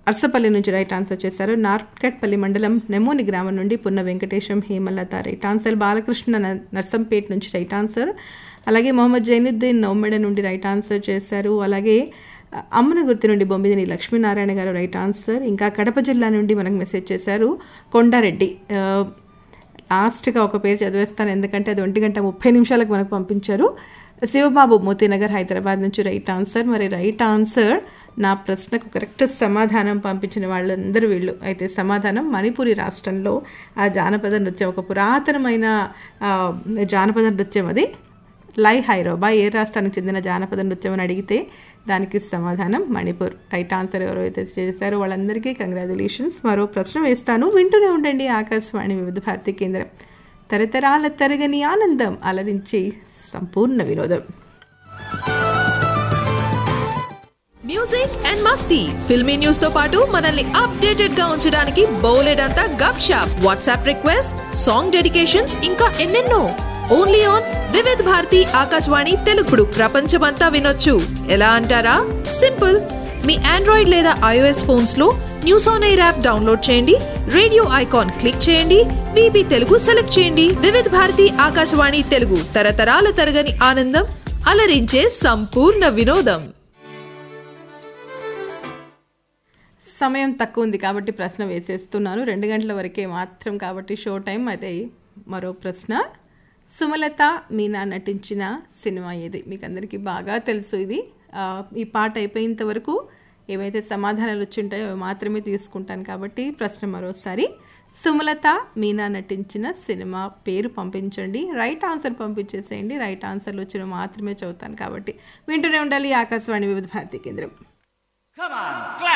అర్సపల్లి నుంచి right answer చేశారు నార్కట్పల్లి మండలం నెమోని గ్రామం నుండి పున్న వెంకటేశం హేమలత రైట్ ఆన్సర్ బాలకృష్ణ న- నర్సంపేట్ నుంచి రైట్ ఆన్సర్ అలాగే మొహమ్మద్ జైనుద్దీన్ నౌమెడ నుండి రైట్ ఆన్సర్ చేశారు అలాగే అ, అమ్మన గుర్తు నుండి బొమ్మిదిని లక్ష్మీనారాయణ గారు రైట్ ఆన్సర్ ఇంకా కడప జిల్లా నుండి మనకు మెసేజ్ చేశారు కొండారెడ్డి ఆ, లాస్ట్గా ఒక పేరు చదివేస్తాను ఎందుకంటే అది ఒంటి గంట ముప్పై నిమిషాలకు మనకు పంపించారు శివబాబు మోతీనగర్ హైదరాబాద్ నుంచి రైట్ ఆన్సర్ మరి రైట్ ఆన్సర్ నా ప్రశ్నకు కరెక్ట్ సమాధానం పంపించిన వాళ్ళందరూ వీళ్ళు అయితే సమాధానం మణిపురి రాష్ట్రంలో ఆ జానపద నృత్యం ఒక పురాతనమైన ఆ, జానపద నృత్యం అది లై హైరోబా ఏ రాష్ట్రానికి చెందిన జానపద నృత్యం అని అడిగితే దానికి సమాధానం మణిపూర్ రైట్ ఆన్సర్ ఎవరైతే చేశారో వాళ్ళందరికీ కంగ్రాచులేషన్స్ మరో ప్రశ్న వేస్తాను వింటూనే ఉండండి ఆకాశవాణి వివిధ భారతి కేంద్రం తరతరాల తరగని ఆనందం అలరించి సంపూర్ణ వినోదం మ్యూజిక్ అండ్ మస్తీ ఫిల్మీ న్యూస్ తో పాటు మనల్ని అప్డేటెడ్ గా ఉంచడానికి బోలెడంతా గప్ షాప్ వాట్సాప్ రిక్వెస్ట్ సాంగ్ డెడికేషన్స్ ఇంకా ఎన్నెన్నో ఓన్లీ ఆన్ వివిధ్ భారతి ఆకాశవాణి తెలుగుడు ప్రపంచమంతా వినొచ్చు ఎలా అంటారా సింపుల్ మీ ఆండ్రాయిడ్ లేదా ఐఓఎస్ ఫోన్స్ లో news on air app download చేయండి రేడియో ఐకాన్ క్లిక్ చేయండి విబి తెలుగు సెలెక్ట్ చేయండి వివిధ్ భారతి ఆకాశవాణి తెలుగు తరతరాల తరగని ఆనందం అలరించే సంపూర్ణ వినోదం సమయం తక్కువ ఉంది కాబట్టి ప్రశ్న వేసేస్తున్నాను రెండు గంటల వరకే మాత్రం కాబట్టి షో టైం అయితే మరో ప్రశ్న సుమలత మీనా నటించిన సినిమా ఏది మీకు అందరికీ బాగా తెలుసు ఇది ఆ, ఈ పాట అయిపోయేంత వరకు ఏవైతే సమాధానాలు వచ్చింటాయో అవి మాత్రమే తీసుకుంటాను కాబట్టి ప్రశ్న మరోసారి సుమలత మీనా నటించిన సినిమా పేరు పంపించండి రైట్ ఆన్సర్ పంపించేసేయండి రైట్ ఆన్సర్లు వచ్చిన మాత్రమే చదువుతాను కాబట్టి వింటూనే ఉండాలి ఆకాశవాణి వివిధ భారతి కేంద్రం Come on, clap.